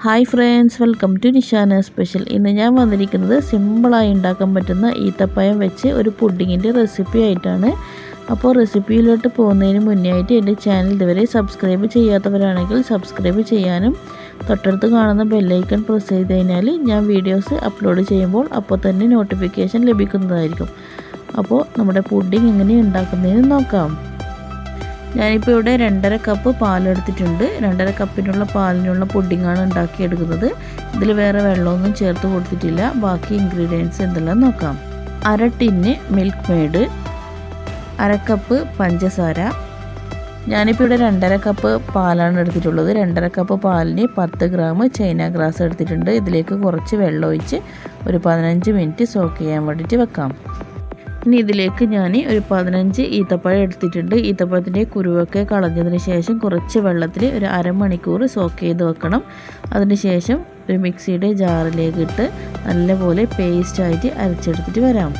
hi friends welcome to Nishana special ഇന്ന് ഞാൻ വന്നിരിക്കുന്നത് സിമ്പിളായി ഉണ്ടാക്കാൻ പറ്റുന്ന ഈത്തപ്പഴം വെച്ച് ഒരു പുഡിങ്ങിൻ്റെ റെസിപ്പി ആയിട്ടാണ് അപ്പോൾ റെസിപ്പിയിലോട്ട് പോകുന്നതിന് മുന്നേ ആയിട്ട് എൻ്റെ ചാനൽ ഇതുവരെ സബ്സ്ക്രൈബ് ചെയ്യാത്തവരാണെങ്കിൽ സബ്സ്ക്രൈബ് ചെയ്യാനും തൊട്ടടുത്ത് കാണുന്ന ബെല്ലൈക്കൺ പ്രസ് ചെയ്ത് കഴിഞ്ഞാൽ ഞാൻ വീഡിയോസ് അപ്ലോഡ് ചെയ്യുമ്പോൾ അപ്പോൾ തന്നെ നോട്ടിഫിക്കേഷൻ ലഭിക്കുന്നതായിരിക്കും അപ്പോൾ നമ്മുടെ പുഡിങ് എങ്ങനെ ഉണ്ടാക്കുന്നതെന്ന് നോക്കാം ഞാനിപ്പോൾ ഇവിടെ രണ്ടര കപ്പ് പാലെടുത്തിട്ടുണ്ട് രണ്ടര കപ്പിനുള്ള പാലിനുള്ള പുഡിങ്ങാണ് ഉണ്ടാക്കിയെടുക്കുന്നത് ഇതിൽ വേറെ വെള്ളമൊന്നും ചേർത്ത് കൊടുത്തിട്ടില്ല ബാക്കി ഇൻഗ്രീഡിയൻസ് എന്തെല്ലാം നോക്കാം അര ടിന്ന് മിൽക്ക് മെയ്ഡ് അര കപ്പ് പഞ്ചസാര ഞാനിപ്പോൾ ഇവിടെ രണ്ടര കപ്പ് പാലാണ് എടുത്തിട്ടുള്ളത് രണ്ടര കപ്പ് പാലിന് പത്ത് ഗ്രാം ചൈന ഗ്രാസ് എടുത്തിട്ടുണ്ട് ഇതിലേക്ക് കുറച്ച് വെള്ളം ഒഴിച്ച് ഒരു പതിനഞ്ച് മിനിറ്റ് സോക്ക് ചെയ്യാൻ വേണ്ടിയിട്ട് വെക്കാം ഇനി ഇതിലേക്ക് ഞാൻ ഒരു പതിനഞ്ച് ഈത്തപ്പഴം എടുത്തിട്ടുണ്ട് ഈത്തപ്പഴത്തിൻ്റെ കുരുവൊക്കെ കളഞ്ഞതിന് ശേഷം കുറച്ച് വെള്ളത്തിൽ ഒരു അരമണിക്കൂർ സോക്ക് ചെയ്ത് വെക്കണം അതിന് ശേഷം ഒരു മിക്സിയുടെ ജാറിലേക്ക് ഇട്ട് നല്ലപോലെ പേസ്റ്റായിട്ട് അരച്ചെടുത്തിട്ട് വരാം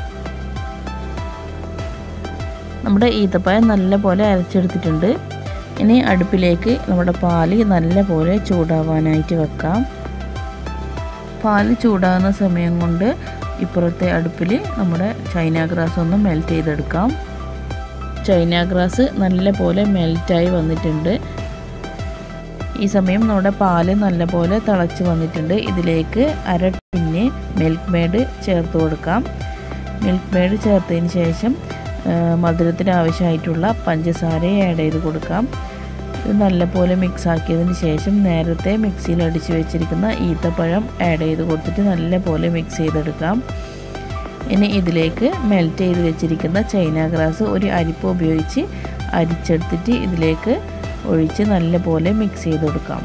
നമ്മുടെ ഈത്തപ്പഴം നല്ലപോലെ അരച്ചെടുത്തിട്ടുണ്ട് ഇനി അടുപ്പിലേക്ക് നമ്മുടെ പാല് നല്ലപോലെ ചൂടാവാനായിട്ട് വെക്കാം പാല് ചൂടാകുന്ന സമയം കൊണ്ട് ഇപ്പുറത്തെ അടുപ്പിൽ നമ്മുടെ ചൈന ഗ്രാസ് ഒന്ന് മെൽറ്റ് ചെയ്തെടുക്കാം ചൈന ഗ്രാസ് നല്ലപോലെ മെൽറ്റായി വന്നിട്ടുണ്ട് ഈ സമയം നമ്മുടെ പാല് നല്ലപോലെ തിളച്ച് വന്നിട്ടുണ്ട് ഇതിലേക്ക് അര ടിന്ന് മിൽക്ക് മേഡ് ചേർത്ത് കൊടുക്കാം മിൽക്ക് മേഡ് ചേർത്തതിന് ശേഷം മധുരത്തിന് ആവശ്യമായിട്ടുള്ള പഞ്ചസാര ആഡ് ചെയ്ത് കൊടുക്കാം ഇത് നല്ലപോലെ മിക്സ് ആക്കിയതിന് ശേഷം നേരത്തെ മിക്സിയിൽ അടിച്ച് വെച്ചിരിക്കുന്ന ഈത്തപ്പഴം ആഡ് ചെയ്ത് കൊടുത്തിട്ട് നല്ലപോലെ മിക്സ് ചെയ്തെടുക്കാം ഇനി ഇതിലേക്ക് മെൽറ്റ് ചെയ്ത് വെച്ചിരിക്കുന്ന ചൈന ഗ്രാസ് ഒരു അരിപ്പ് ഉപയോഗിച്ച് അരിച്ചെടുത്തിട്ട് ഇതിലേക്ക് ഒഴിച്ച് നല്ലപോലെ മിക്സ് ചെയ്ത് കൊടുക്കാം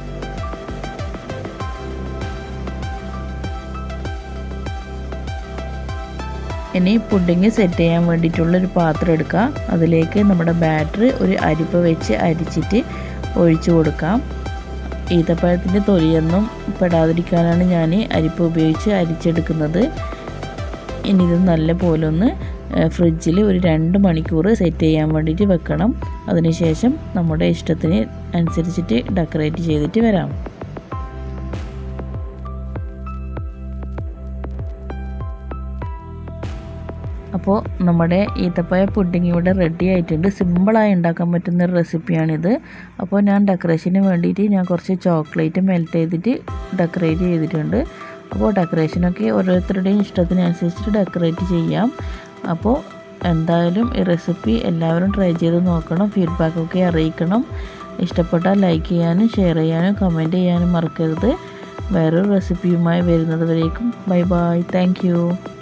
ഇനി പുഡിങ് സെറ്റ് ചെയ്യാൻ വേണ്ടിയിട്ടുള്ളൊരു പാത്രം എടുക്കുക അതിലേക്ക് നമ്മുടെ ബാറ്റർ ഒരു അരിപ്പ് വെച്ച് അരിച്ചിട്ട് ഒഴിച്ചു കൊടുക്കാം ഈത്തപ്പഴത്തിൻ്റെ തൊലിയൊന്നും പെടാതിരിക്കാനാണ് ഞാൻ അരിപ്പ് ഉപയോഗിച്ച് അരിച്ചെടുക്കുന്നത് ഇനി ഇത് നല്ല പോലെ ഒന്ന് ഫ്രിഡ്ജിൽ ഒരു രണ്ട് മണിക്കൂർ സെറ്റ് ചെയ്യാൻ വേണ്ടിയിട്ട് വെക്കണം അതിനുശേഷം നമ്മുടെ ഇഷ്ടത്തിന് അനുസരിച്ചിട്ട് ഡെക്കറേറ്റ് ചെയ്തിട്ട് വരാം അപ്പോൾ നമ്മുടെ ഈത്തപ്പഴ പുഡിങ് ഇവിടെ റെഡി ആയിട്ടുണ്ട് സിമ്പിളായി ഉണ്ടാക്കാൻ പറ്റുന്ന ഒരു റെസിപ്പിയാണിത് അപ്പോൾ ഞാൻ ഡെക്കറേഷന് വേണ്ടിയിട്ട് ഞാൻ കുറച്ച് ചോക്ലേറ്റ് മെൽറ്റ് ചെയ്തിട്ട് ഡെക്കറേറ്റ് ചെയ്തിട്ടുണ്ട് അപ്പോൾ ഡെക്കറേഷനൊക്കെ ഓരോരുത്തരുടെയും ഇഷ്ടത്തിനനുസരിച്ചിട്ട് ഡെക്കറേറ്റ് ചെയ്യാം അപ്പോൾ എന്തായാലും ഈ റെസിപ്പി എല്ലാവരും ട്രൈ ചെയ്ത് നോക്കണം ഫീഡ്ബാക്കൊക്കെ അറിയിക്കണം ഇഷ്ടപ്പെട്ടാൽ ലൈക്ക് ചെയ്യാനും ഷെയർ ചെയ്യാനും കമൻറ്റ് ചെയ്യാനും മറക്കരുത് വേറൊരു റെസിപ്പിയുമായി വരുന്നത് വരേക്കും ബൈ ബൈ താങ്ക്